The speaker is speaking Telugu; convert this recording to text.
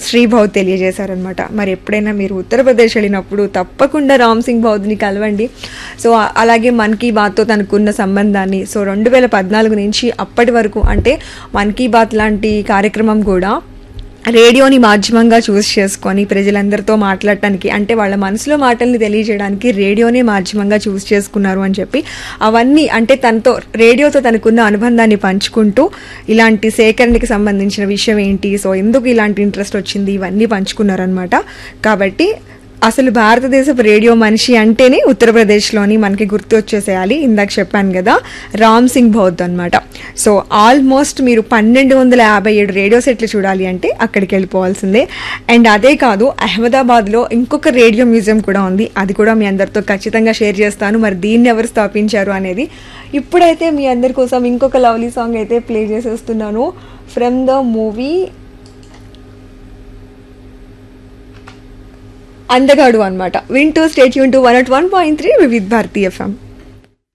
శ్రీ బౌద్ తెలియజేశారనమాట మరి ఎప్పుడైనా మీరు ఉత్తరప్రదేశ్ వెళ్ళినప్పుడు తప్పకుండా రామ్ సింగ్ బౌద్ని కలవండి సో ఆ- అలాగే మన్ కీ బాత్తో తనకున్న సంబంధాన్ని సో రెండు వేల పద్నాలుగు నుంచి అప్పటి వరకు అంటే మన్ కీ బాత్ లాంటి కార్యక్రమం కూడా రేడియోని మాధ్యమంగా చూస్ చేసుకొని ప్రజలందరితో మాట్లాడటానికి అంటే వాళ్ళ మనసులో మాటల్ని తెలియజేయడానికి రేడియోనే మాధ్యమంగా చూస్ చేసుకున్నారు అని చెప్పి అవన్నీ అంటే తనతో రేడియోతో తనకున్న అనుబంధాన్ని పంచుకుంటూ ఇలాంటి సేకరణకి సంబంధించిన విషయం ఏంటి సో ఎందుకు ఇలాంటి ఇంట్రెస్ట్ వచ్చింది ఇవన్నీ పంచుకున్నారనమాట కాబట్టి అసలు భారతదేశపు రేడియో మనిషి అంటేనే ఉత్తరప్రదేశ్లోని మనకి గుర్తు వచ్చేసేయాలి ఇందాక చెప్పాను కదా రామ్ సింగ్ బౌద్ధ్ అనమాట సో ఆల్మోస్ట్ మీరు పన్నెండు వందల యాభై ఏడు రేడియో సెట్లు చూడాలి అంటే అక్కడికి వెళ్ళిపోవాల్సిందే అండ్ అదే కాదు అహ్మదాబాద్లో ఇంకొక రేడియో మ్యూజియం కూడా ఉంది అది కూడా మీ అందరితో ఖచ్చితంగా షేర్ చేస్తాను మరి దీన్ని ఎవరు స్థాపించారు అనేది ఇప్పుడైతే మీ అందరి కోసం ఇంకొక లవ్లీ సాంగ్ అయితే ప్లే చేసేస్తున్నాను ఫ్రమ్ ద మూవీ అందగాడు అనమాట వింటూ స్టేట్ యూన్ to one at one point three Vividh Bharati FM